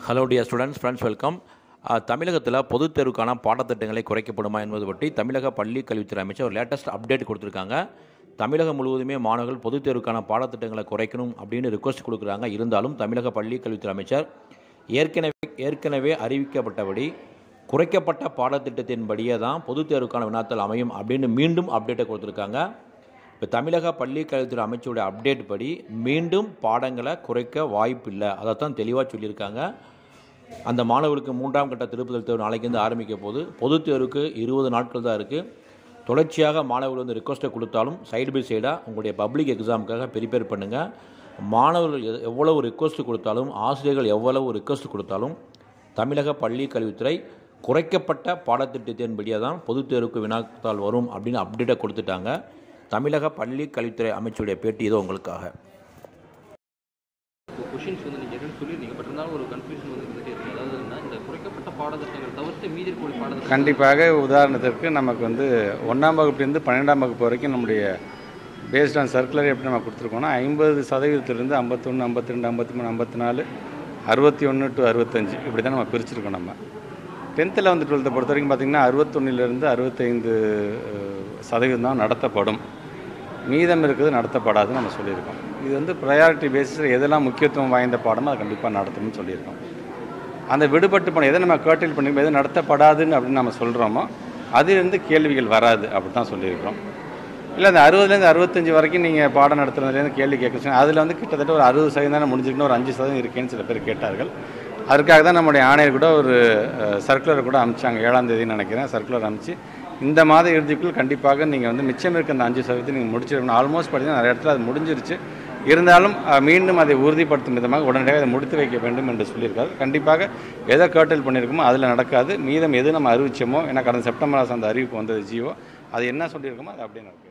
hello dear students friends welcome தமிழகத்தில் பொதுத் தேர்வுக்கான பாடத்திட்டங்களை குறைக்கப்படுமா என்பது பற்றி தமிழக பள்ளி கல்வித்துறை அமைச்சர் ஒரு லேட்டஸ்ட் அப்டேட் கொடுத்துருக்காங்க தமிழகம் முழுவதுமே மாணவர்கள் பொதுத் தேர்வுக்கான பாடத்திட்டங்களை குறைக்கணும் அப்படின்னு ரிக்வஸ்ட் கொடுக்குறாங்க இருந்தாலும் தமிழக பள்ளி கல்வித்துறை அமைச்சர் ஏற்கனவே ஏற்கனவே அறிவிக்கப்பட்டபடி குறைக்கப்பட்ட பாடத்திட்டத்தின்படியே தான் பொதுத் தேர்வுக்கான வினாத்தாள் அமையும் அப்படின்னு மீண்டும் அப்டேட்டை கொடுத்துருக்காங்க இப்போ தமிழக பள்ளி கல்வித்துறை அமைச்சருடைய அப்டேட் படி மீண்டும் பாடங்களை குறைக்க வாய்ப்பில்லை அதை தான் தெளிவாக சொல்லியிருக்காங்க அந்த மாணவர்களுக்கு மூன்றாம் கட்ட திருப்புதல் தேர்வு நாளைக்கு வந்து ஆரம்பிக்க போது பொதுத் தேர்வுக்கு இருபது நாட்கள் தான் இருக்குது தொடர்ச்சியாக மாணவர்கள் வந்து ரிக்வஸ்ட்டை கொடுத்தாலும் சைடு பை சைடாக உங்களுடைய பப்ளிக் எக்ஸாமுக்காக ப்ரிப்பேர் பண்ணுங்கள் மாணவர்கள் எ- எவ்வளவு ரிக்வஸ்ட் கொடுத்தாலும் ஆசிரியர்கள் எவ்வளவு ரிக்வஸ்ட் கொடுத்தாலும் தமிழக பள்ளி கல்வித்துறை குறைக்கப்பட்ட பாடத்திட்டத்தின்படியே தான் பொதுத் தேர்வுக்கு வினாத்தாள் வரும் அப்படின்னு அப்டேட்டை கொடுத்துட்டாங்க தமிழக பள்ளி கல்வித்துறை அமைச்சருடைய பேட்டி இதோ உங்களுக்காக இப்போ கொஷின்ஸ் வந்து நீங்கள் என்னன்னு சொல்லியிருந்தீங்க பட் இருந்தாலும் ஒரு கன்ஃபியூஷன் வந்து இருந்துகிட்டே இருக்கு அதாவது என்ன இந்த குறைக்கப்பட்ட பாடத்திட்டங்கள் தவிர்த்து மீதி இருக்கக்கூடிய பாடத்திட்டம் கண்டிப்பாக உதாரணத்திற்கு நமக்கு வந்து ஒன்றாம் வகுப்புலேருந்து பன்னெண்டாம் வகுப்பு வரைக்கும் நம்முடைய பேஸ்ட் ஆன் சர்க்குலர் எப்படி நம்ம கொடுத்துருக்கோம்னா ஐம்பது சதவீதத்திலிருந்து ஐம்பத்தொன்று ஐம்பத்தி ரெண்டு ஐம்பத்தி மூணு ஐம்பத்தி நாலு அறுபத்தி ஒன்று டு அறுபத்தஞ்சு இப்படி தான் நம்ம பிரிச்சிருக்கோம் நம்ம டென்த்தில் வந்து டுவெல்த்தை பொறுத்த வரைக்கும் பார்த்திங்கன்னா அறுபத்தொன்னிலிருந்து அறுபத்தைந்து சதவீதம் தான் நடத்தப்படும் மீதம் இருக்குது நடத்தப்படாதுன்னு நம்ம சொல்லியிருக்கோம் இது வந்து ப்ரையாரிட்டி பேசிஸில் எதெல்லாம் முக்கியத்துவம் வாய்ந்த பாடமோ அதை கண்டிப்பாக நடத்தணும்னு சொல்லியிருக்கோம் அந்த விடுபட்டு போன எதை நம்ம கேர்டில் பண்ணி எது நடத்தப்படாதுன்னு அப்படின்னு நம்ம சொல்கிறோமோ அதிலிருந்து கேள்விகள் வராது அப்படி தான் சொல்லியிருக்கிறோம் இல்லை அந்த அறுபதுலேருந்து அறுபத்தஞ்சு வரைக்கும் நீங்கள் பாடம் நடத்துறதுலேருந்து கேள்வி கேட்க சொன்னீங்க அதில் வந்து கிட்டத்தட்ட ஒரு அறுபது சதவீதம் தானே முடிஞ்சிருக்குன்னு ஒரு அஞ்சு சதவீதம் இருக்கேன்னு சில பேர் கேட்டார்கள் அதுக்காக தான் நம்முடைய ஆணையர் கூட ஒரு சர்க்குலர் கூட அனுப்பிச்சாங்க ஏழாம் தேதின்னு நினைக்கிறேன் சர்க்குலர் அனுப்பிச்சு இந்த மாத இறுதிக்குள் கண்டிப்பாக நீங்கள் வந்து மிச்சம் இருக்க அந்த அஞ்சு சதவீதத்தை நீங்கள் முடிச்சிடணும் ஆல்மோஸ்ட் பார்த்தீங்கன்னா நிறைய இடத்துல அது முடிஞ்சிருச்சு இருந்தாலும் அஹ், மீண்டும் அதை உறுதிப்படுத்தும் விதமாக உடனடியாக அதை முடித்து வைக்க வேண்டும் என்று சொல்லியிருக்காரு கண்டிப்பாக எதை கேர்டல் பண்ணியிருக்கோமோ அதில் நடக்காது மீதம் எது நம்ம அறிவிச்சோமோ ஏன்னா கடந்த செப்டம்பர் மாதம் அந்த அறிவிப்பு வந்தது ஜியோ அது என்ன சொல்லியிருக்கோமோ அது அப்படியே நடக்கும்